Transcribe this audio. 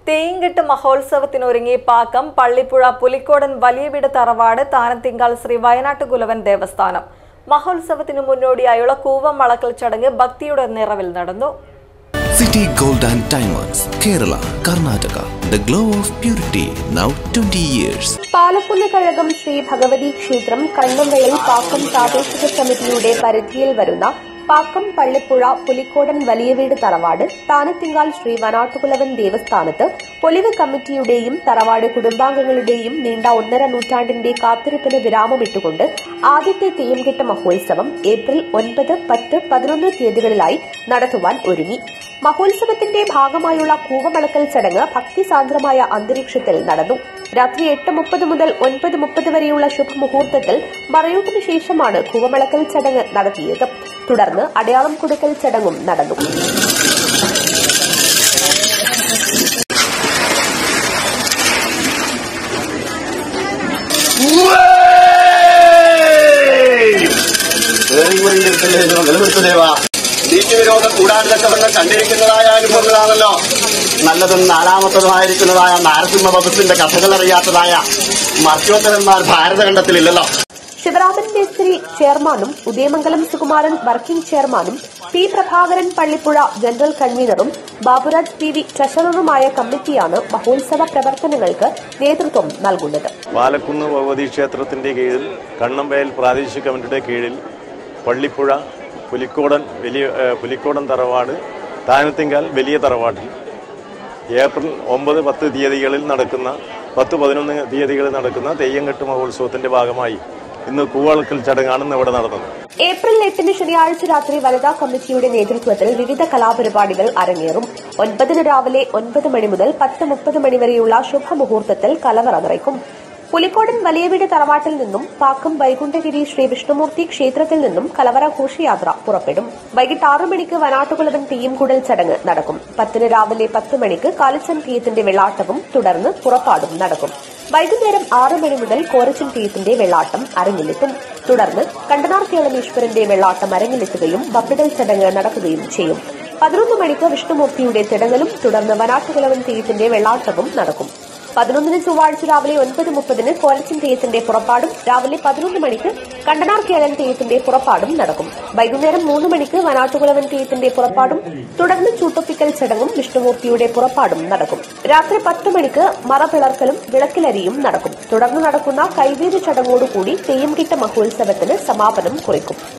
തേയിങ്കെട്ട് മഹോത്സവത്തിനൊരുങ്ങി പാക്കം പള്ളിപ്പുഴ പുലിക്കോടൻ വലിയ വീട് തറവാട് താനത്തിങ്കാൽ ശ്രീ വയനാട്ടുകുലവൻ ദേവസ്ഥാനം മഹോത്സവത്തിനു മുന്നോടിയായുള്ള കൂവം വളക്കൽ ചടങ്ങ് ഭക്തിയുടെ നിറവിൽ നടന്നു City Gold and Diamonds, Kerala, Karnataka. The glow of purity, now 20 years. Palakkunnu Kazhagam Shri Bhagavathi ക്ഷേത്രം കണ്ണമ്പയിൽ പാക്കം പ്രാദേശിക സമിതിയുടെ പരിധിയിൽ വരുന്ന പാക്കം പള്ളിപ്പുഴ പുലിക്കോടൻ വലിയ വീട് തറവാട് താനത്തിങ്കാൽ ശ്രീ വനാട്ടുകുലവൻ ദേവസ്ഥാനത്ത് പൊലിവ് കമ്മിറ്റിയുടെയും തറവാട് കുടുംബാംഗങ്ങളുടെയും നീണ്ട ഒന്നര നൂറ്റാണ്ടിന്റെ കാത്തിരിപ്പിന് വിരാമമിട്ടുകൊണ്ട് ആദ്യത്തെ തെയ്യംകെട്ട മഹോത്സവം ഏപ്രിൽ ഒൻപത് പത്ത് പതിനൊന്ന് തീയതികളിലായി നടത്തുവാൻ ഒരുങ്ങി മഹോത്സവത്തിന്റെ ഭാഗമായുള്ള കൂവമളക്കൽ ചടങ്ങ് ഭക്തിസാന്ദ്രമായ അന്തരീക്ഷത്തിൽ നടന്നു രാത്രി എട്ട് മുപ്പത് മുതൽ ഒൻപത് മുപ്പത് വരെയുള്ള ശുഭമുഹൂർത്തത്തിൽ മറയൂട്ടിന് ശേഷമാണ് കൂവമളക്കൽ ചടങ്ങ് നടത്തിയത് തുടർന്ന് അടയാളം കൊടുക്കൽ ചടങ്ങും നടന്നു നിലനിർത്തുന്നേവാ നീതിവിരോധം കൂടാൻ തക്കവണ്ണം കണ്ടിരിക്കുന്നതായ അനുഭവങ്ങളാണല്ലോ നല്ലതും നാലാമത്തതുമായിരിക്കുന്നതായ നാരസിംഹ വകുപ്പിന്റെ കഥകൾ അറിയാത്തതായ മർച്ചോത്തരന്മാർ ഭാരതഖണ്ഡത്തിലില്ലല്ലോ ശിവരാമൻ മേസ്ത്രി ചെയർമാനും ഉദയമംഗലം സുകുമാരൻ വർക്കിംഗ് ചെയർമാനും പി പ്രഭാകരൻ പള്ളിപ്പുഴ ജനറൽ കൺവീനറും ബാബുരാജ് പി വി ട്രഷററുമായ കമ്മിറ്റിയാണ് മഹോത്സവ പ്രവർത്തനങ്ങൾക്ക് നേതൃത്വം നൽകുന്നത് പാലക്കുന്ന് ഭഗവതി ക്ഷേത്രത്തിൻ്റെ കീഴിൽ കണ്ണമ്പയൽ പ്രാദേശിക കമ്മിറ്റിയുടെ കീഴിൽ പള്ളിപ്പുഴ പുലിക്കോടൻ വലിയ ഏഹ്, പുലിക്കോടൻ തറവാട് താനത്തിങ്കാൽ വലിയ തറവാട്ടിൽ ഏപ്രിൽ ഒമ്പത് പത്ത് തീയതികളിൽ നടക്കുന്ന പത്ത് പതിനൊന്ന് തീയതികളിൽ നടക്കുന്ന തെയ്യംകെട്ട് മഹോത്സവത്തിന്റെ ഭാഗമായി ഇന്ന് കൂവളക്കൽ ചടങ്ങാണ് ഇന്ന് ഇവിടെ നടന്നത് ഏപ്രിൽ എട്ടിന് ശനിയാഴ്ച രാത്രി വനിതാ കമ്മിറ്റിയുടെ നേതൃത്വത്തിൽ വിവിധ കലാപരിപാടികൾ അരങ്ങേറും ഒൻപതിന് രാവിലെ ഒൻപത് മണി മുതൽ പത്ത് മുപ്പത് മണി വരെയുള്ള ശുഭമുഹൂർത്തത്തിൽ കലവറ നിറയ്ക്കും പുലിക്കോടൻ വലിയ വീട് തറവാട്ടിൽ നിന്നും പാക്കം വൈകുണ്ഠഗിരി ശ്രീ വിഷ്ണുമൂർത്തി ക്ഷേത്രത്തിൽ നിന്നും കലവറ ഘോഷയാത്ര പുറപ്പെടും വൈകിട്ട് ആറു മണിക്ക് വനാട്ടുകുളവൻ തെയ്യംകൂടൽ ചടങ്ങ് നടക്കും പത്തിന് രാവിലെ പത്ത് മണിക്ക് കാലിച്ചൻ തെയ്യത്തിന്റെ വെള്ളാട്ടവും തുടർന്ന് പുറപ്പാടും നടക്കും വൈകുന്നേരം ആറ് മണി മുതൽ കോരച്ചൻ തെയ്യത്തിന്റെ വെള്ളാട്ടം അരങ്ങിലെത്തും തുടർന്ന് കണ്ടനാർ കേളമീശ്വരന്റെ വെള്ളാട്ടം അരങ്ങിലെത്തുകയും ബപ്പിടൽ ചടങ്ങ് നടക്കുകയും ചെയ്യും പതിനൊന്ന് മണിക്ക് വിഷ്ണുമൂർത്തിയുടെ ചടങ്ങലും തുടർന്ന് വനാട്ടുകുലവൻ തെയ്യത്തിന്റെ വെള്ളാട്ടവും നടക്കും പതിനൊന്നിന് ചൊവ്വാഴ്ച രാവിലെ ഒൻപത് മുപ്പതിന് കോലച്ചൻ തെയ്യത്തിന്റെ പുറപ്പാടും രാവിലെ പതിനൊന്ന് മണിക്ക് കണ്ടനാർ കേരൻ തെയ്യത്തിന്റെ പുറപ്പാടും നടക്കും വൈകുന്നേരം മൂന്ന് മണിക്ക് വനാട്ടുകുലവൻ തെയ്യത്തിന്റെ പുറപ്പാടും തുടർന്ന് ചൂട്ടൊപ്പിക്കൽ ചടങ്ങും വിഷ്ണുമൂർത്തിയുടെ പുറപ്പാടും നടക്കും രാത്രി പത്ത് മണിക്ക് മറപിളർക്കലും വിളക്കിലരിയും നടക്കും തുടർന്ന് നടക്കുന്ന കൈവീര് ചടങ്ങോടുകൂടി തെയ്യം കിട്ട മഹോത്സവത്തിന് സമാപനം കുറിക്കും